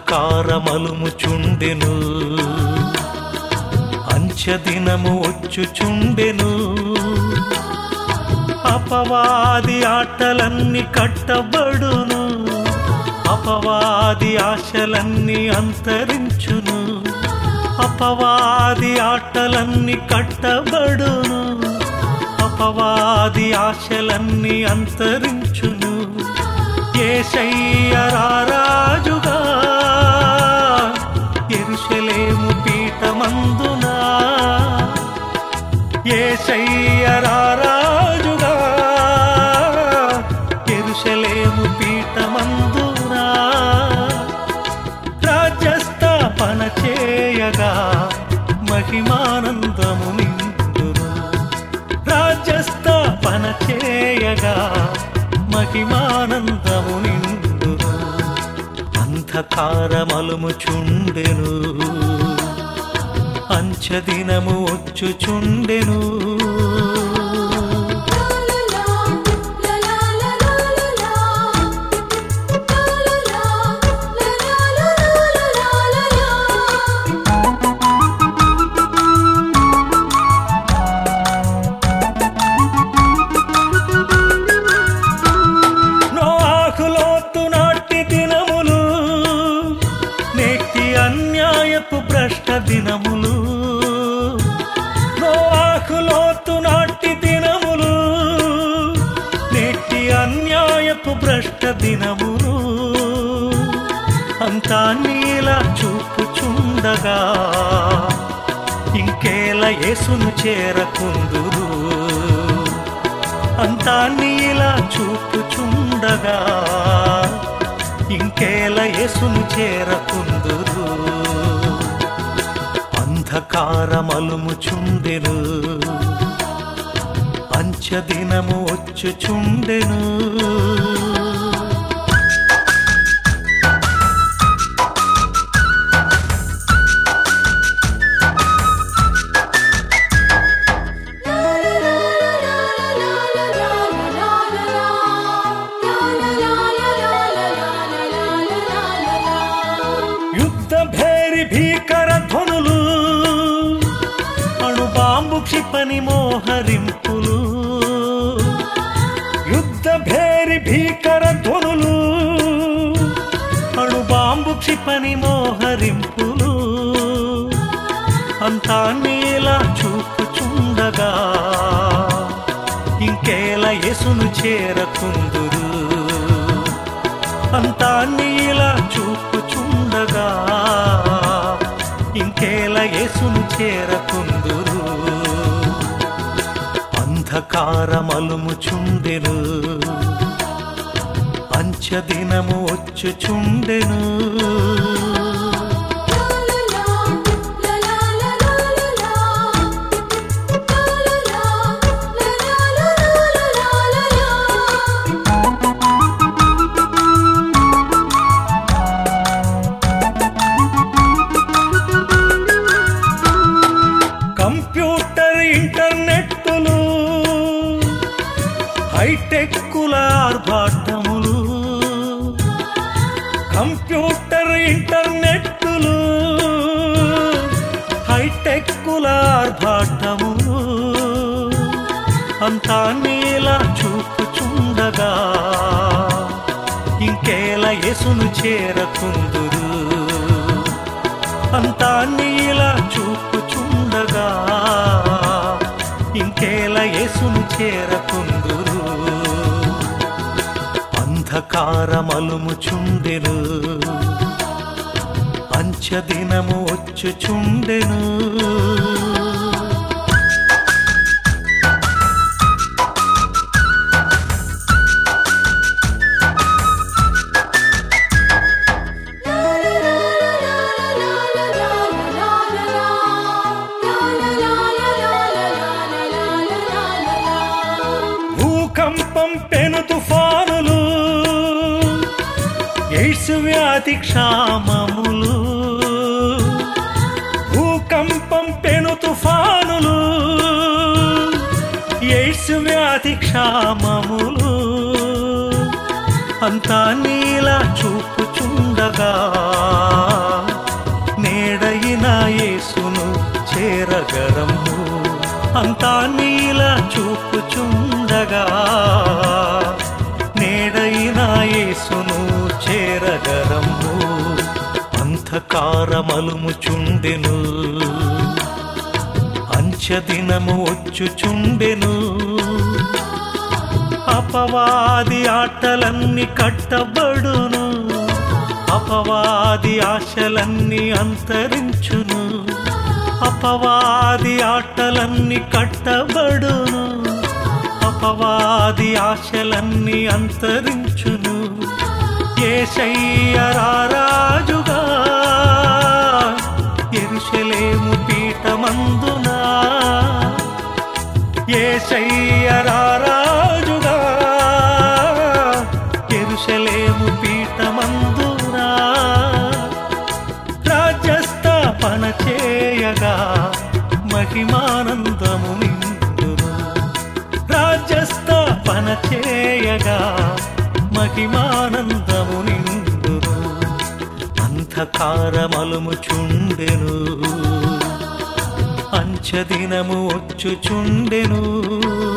అంధకారమలుముచుండెను అంచెదినము వచ్చుచుండెను అపవాది ఆటలన్నీ కట్టబడును అపవాది ఆశలన్నీ అంతరించును అపవాది ఆటలన్నీ కట్టబడును అపవాది ఆశలన్నీ అంతరించును ఏషయ్యరారాజుగా ఎరుషలేము పీఠమందునా ఏషయ్యరారాజుగా ఎరుషలేము పీఠమందునా రాజ్యస్థాపన చేయగా మహిమానందము నిండును రాజ్యస్థాపన చేయగా మహిమానందము నిండును అంధకారమలుముచుండెను అంచదినము వచ్చుచుండెను నోఆహులోతు నాటి దినములు నేటి అన్యాయపు భ్రష్ట దినములు నోఆహులోతు నాటి దినములు నేటి అన్యాయపు భ్రష్ట దినములు అంతా నీలా చూపుచుండగా ఇంకేలా యేసును చేరకుందురు అంతా నీలా చూపుచుండగా ఇంకేల యేసును చేరకుందురు అంధకారమలుముచుండెను అంచదినము వచ్చుచుండెను యుద్ధ భేరి భీకర ధ్వనులు అణుబాంబు క్షిపణి మోహరింపులు యుద్ధ భేరి భీకర ధ్వనులు అణుబాంబు క్షిపణి మోహరింపులు అంతా నీలా చూపుచుండగా ఇంకేలా యేసును చేరకుందురు అంతా నీలా చూపుచుండగా ఇంకేలా యేసును చేరకుందురు అంధకారమలుముచుండెను అంచదినము వచ్చుచుండెను కంప్యూటర్ ఇంటర్నెట్టులు హైటెక్కుల ఆర్భాటములు కంప్యూటర్ ఇంటర్నెట్టులు హైటెక్కుల ఆర్భాటములు అంతా నీలా చూపుచుండగా ఇంకేలా యేసును చేరకుందురు అంతా నీలా చూపుచుండగా ఇంకేలా యేసును చేరకుందురు అంధకారమలుముచుండెను అంచదినము వచ్చుచుండెను భూకంపం పెను తుఫానులు ఎయిడ్స్ వ్యాధి క్షామములు భూకంపం పెను తుఫానులు ఎయిడ్స్ వ్యాధి క్షామములు అంతా నీలా చూపుచుండగా నేడయిన యేసును చేరగరము అంతా నీలా చూపుచుండగా నేడయిన యేసును చేరగరము అంధకారమలుముచుండెను అంచదినము వచ్చుచుండెను అపవాది ఆటలన్నీ కట్టబడును అపవాది ఆశలన్నీ అంతరించును అపవాది ఆటలన్నీ కట్టబడును అపవాది ఆశలన్నీ అంతరించును ఏషయ్యరారాజుగా ఎరుషలేము పీఠమందునా ఏషయ్యరారాజుగా ఎరుషలేము పీఠమందునా రాజ్యస్థాపన చేయగా మహిమానందము నిండును రాజ్యస్థాపన చేయగా మహిమానందము నిండును అంధకారమలుముచుండెను అంచదినము వచ్చుచుండెను